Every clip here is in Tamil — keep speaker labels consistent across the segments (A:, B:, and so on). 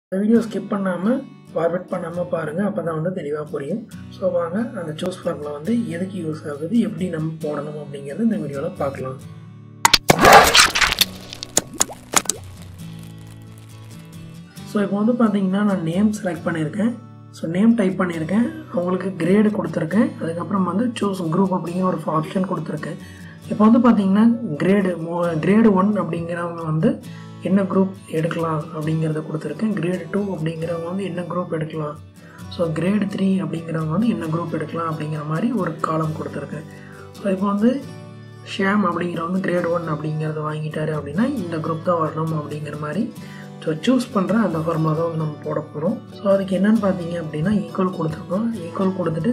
A: இந்த வீடியோ ஸ்கிப் பண்ணாமல் ஃபார்வர்ட் பண்ணாமல் பாருங்கள் அப்போ தான் வந்து தெளிவாக புரியும் ஸோ வாங்க அந்த சூஸ் ஃபார்மில் வந்து எதுக்கு யூஸ் ஆகுது எப்படி நம்ம போடணும் அப்படிங்கிறது இந்த வீடியோவில் பார்க்கலாம் ஸோ இப்போ வந்து பார்த்தீங்கன்னா நான் நேம் செலக்ட் பண்ணியிருக்கேன் ஸோ நேம் டைப் பண்ணியிருக்கேன் அவங்களுக்கு கிரேடு கொடுத்துருக்கேன் அதுக்கப்புறம் வந்து சூஸ் குரூப் அப்படிங்கிற ஒரு ஆப்ஷன் கொடுத்துருக்கேன் இப்போ வந்து பார்த்தீங்கன்னா கிரேடு கிரேடு ஒன் அப்படிங்கிறவங்க வந்து என்ன குரூப் எடுக்கலாம் அப்படிங்கிறத கொடுத்துருக்கேன் கிரேடு டூ அப்படிங்கிறவங்க வந்து என்ன குரூப் எடுக்கலாம் ஸோ கிரேடு த்ரீ அப்படிங்கிறவங்க வந்து என்ன குரூப் எடுக்கலாம் அப்படிங்கிற மாதிரி ஒரு காலம் கொடுத்துருக்கேன் ஸோ இப்போ வந்து ஷேம் அப்படிங்கிறவங்க கிரேட் ஒன் அப்படிங்கிறத வாங்கிட்டாரு அப்படின்னா இந்த குரூப் தான் வரணும் அப்படிங்கிற மாதிரி ஸோ சூஸ் பண்ணுற அந்த ஃபார்முலா தான் வந்து நம்ம போட போகிறோம் ஸோ அதுக்கு என்னென்னு பார்த்தீங்க அப்படின்னா ஈக்குவல் கொடுத்துருக்கோம் ஈக்குவல் கொடுத்துட்டு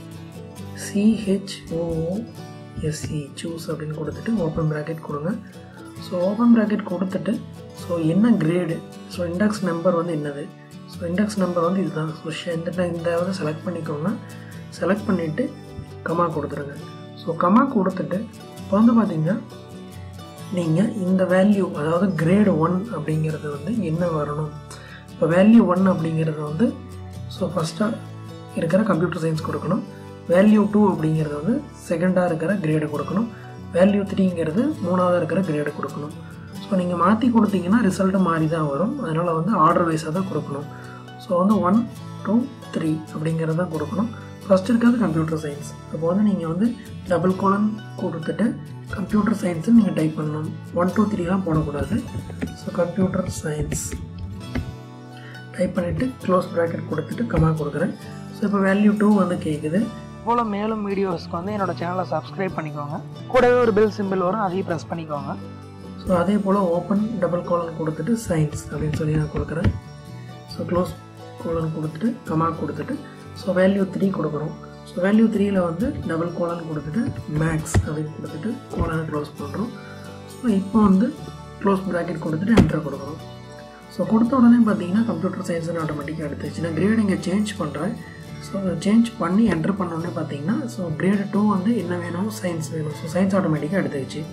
A: சிஹெச்ஓஎஸ்சி சூஸ் அப்படின்னு கொடுத்துட்டு ஓப்பன் ப்ராக்கெட் கொடுங்க ஸோ ஓப்பன் ப்ராக்கெட் கொடுத்துட்டு ஸோ என்ன கிரேடு ஸோ இண்டெக்ஸ் நம்பர் வந்து என்னது ஸோ இண்டெக்ஸ் நம்பர் வந்து இதுதான் ஸோ இந்த இந்த வந்து செலக்ட் பண்ணிக்கோங்க செலக்ட் பண்ணிவிட்டு கமா கொடுத்துருங்க ஸோ கமா கொடுத்துட்டு இப்போ வந்து பார்த்தீங்கன்னா நீங்கள் இந்த வேல்யூ அதாவது கிரேடு ஒன் அப்படிங்கிறது வந்து என்ன வரணும் இப்போ வேல்யூ ஒன் அப்படிங்கிறது வந்து ஸோ ஃபஸ்ட்டாக இருக்கிற கம்ப்யூட்டர் சயின்ஸ் கொடுக்கணும் வேல்யூ டூ அப்படிங்கிறது வந்து செகண்டாக இருக்கிற கிரேடு கொடுக்கணும் வேல்யூ த்ரீங்கிறது மூணாவது இருக்கிற கிரேடு கொடுக்கணும் ஸோ நீங்கள் மாற்றி கொடுத்தீங்கன்னா ரிசல்ட்டு மாறி தான் வரும் அதனால் வந்து ஆர்டர் வைஸாக தான் கொடுக்கணும் ஸோ வந்து ஒன் டூ த்ரீ அப்படிங்கிறது தான் கொடுக்கணும் ஃபஸ்ட் இருக்கிறது கம்ப்யூட்டர் சயின்ஸ் அப்போ வந்து நீங்கள் வந்து டபுள் கோலன் கொடுத்துட்டு கம்ப்யூட்டர் சயின்ஸு நீங்கள் டைப் பண்ணணும் ஒன் டூ த்ரீலாம் போடக்கூடாது ஸோ கம்ப்யூட்டர் சயின்ஸ் டைப் பண்ணிவிட்டு க்ளோஸ் ப்ராக்கெட் கொடுத்துட்டு கமா கொடுக்குறேன் ஸோ இப்போ வேல்யூ டூ வந்து கேட்குது போல் மேலும் வீடியோஸ்க்கு வந்து என்னோடய சேனலை சப்ஸ்கிரைப் பண்ணிக்கோங்க கூடவே ஒரு பெல் சிம்பிள் வரும் அதையும் ப்ரெஸ் பண்ணிக்கோங்க ஸோ அதே போல் ஓப்பன் டபுள் கோலன் கொடுத்துட்டு சயின்ஸ் அப்படின்னு சொல்லி நான் கொடுக்குறேன் ஸோ க்ளோஸ் கோலன் கொடுத்துட்டு கமா கொடுத்துட்டு ஸோ வேல்யூ த்ரீ கொடுக்குறோம் ஸோ வேல்யூ த்ரீயில் வந்து டபுள் கோலன் கொடுத்துட்டு மேக்ஸ் அப்படின்னு கொடுத்துட்டு கோலனை க்ளோஸ் பண்ணுறோம் ஸோ இப்போ வந்து க்ளோஸ் ப்ராக்கெட் கொடுத்துட்டு என்டர் கொடுக்குறோம் ஸோ கொடுத்த உடனே பார்த்தீங்கன்னா கம்ப்யூட்டர் சயின்ஸ்னு ஆட்டோமேட்டிக்காக எடுத்துச்சு நான் கிரேட் இங்கே சேஞ்ச் பண்ணுறேன் ஸோ அதை சேஞ்ச் பண்ணி என்டர் பண்ணோடனே பார்த்தீங்கன்னா ஸோ கிரேடு டூ வந்து என்ன வேணும் சயின்ஸ் வேணும் ஸோ சயின்ஸ் ஆட்டோமேட்டிக்காக எடுத்துக்கிச்சு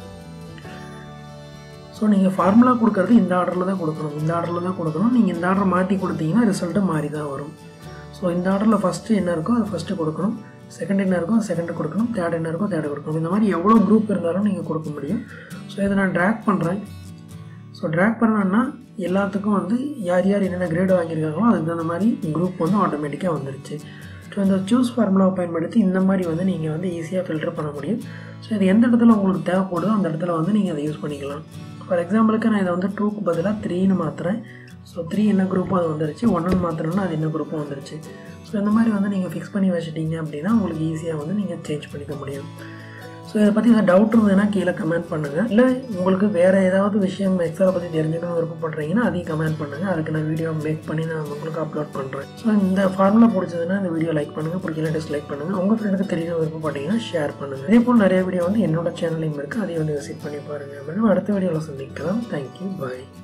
A: ஸோ நீங்கள் ஃபார்முலா கொடுக்கறது இந்த ஆர்டரில் தான் கொடுக்கணும் இந்த ஆர்டரில் தான் கொடுக்கணும் நீங்கள் இந்த ஆர்டர் மாற்றி கொடுத்தீங்கன்னா ரிசல்ட்டு மாறி தான் வரும் ஸோ இந்த ஆர்டரில் ஃபஸ்ட்டு என்ன இருக்கோ அது ஃபஸ்ட்டு கொடுக்கணும் செகண்ட் என்ன இருக்கோ செகண்ட் கொடுக்கணும் தேர்ட் என்ன இருக்கோ தேர்ட் கொடுக்கணும் இந்த மாதிரி எவ்வளோ குரூப் இருந்தாலும் நீங்கள் கொடுக்க முடியும் ஸோ இதை நான் ட்ராக் பண்ணுறேன் ஸோ ட்ராக் பண்ணேன்னா எல்லாத்துக்கும் வந்து யார் யார் என்னென்ன கிரேடு வாங்கியிருக்காங்களோ அதுக்கு தகுந்த மாதிரி குரூப் வந்து ஆட்டோமேட்டிக்காக வந்துருச்சு ஸோ இந்த சூஸ் ஃபார்முலாவை பயன்படுத்தி இந்த மாதிரி வந்து நீங்கள் வந்து ஈஸியாக ஃபில்டர் பண்ண முடியும் ஸோ இது எந்த இடத்துல உங்களுக்கு தேவைப்படுதோ அந்த இடத்துல வந்து நீங்கள் அதை யூஸ் பண்ணிக்கலாம் ஃபார் எக்ஸாம்பிளுக்கு நான் இதை வந்து டூக்கு பதிலாக த்ரீன்னு மாற்றுறேன் ஸோ த்ரீ என்ன குரூப்பும் அது வந்துருச்சு ஒன்னு மாற்றணும்னா அது என்ன குரூப்பும் வந்துருச்சு ஸோ இந்த மாதிரி வந்து நீங்கள் ஃபிக்ஸ் பண்ணி வச்சுட்டீங்க அப்படின்னா உங்களுக்கு ஈஸியாக வந்து நீங்கள் சேஞ்ச் பண்ணிக்க முடியும் ஸோ இதை பற்றி ஏதாவது டவுட் இருந்ததுன்னா கீழே கமெண்ட் பண்ணுங்கள் இல்லை உங்களுக்கு வேறு ஏதாவது விஷயம் எக்ஸலை பற்றி தெரிஞ்சுக்கணும் விருப்பப்படுறீங்கன்னா அதையும் கமெண்ட் பண்ணுங்கள் அதுக்கு நான் வீடியோ மேக் பண்ணி நான் உங்களுக்கு அப்லோட் பண்ணுறேன் ஸோ இந்த ஃபார்முலா பிடிச்சதுன்னா இந்த வீடியோ லைக் பண்ணுங்கள் பிடிக்கல டிஸ்லைக் பண்ணுங்கள் உங்கள் ஃப்ரெண்டுக்கு தெரியணும் விருப்பப்பட்டீங்கன்னா ஷேர் பண்ணுங்கள் இதே போல் நிறைய வீடியோ வந்து என்னோட சேனலையும் இருக்குது அதையும் வந்து விசிட் பண்ணி பாருங்கள் மேடம் அடுத்த வீடியோவில் சந்திக்கலாம் தேங்க்யூ பாய்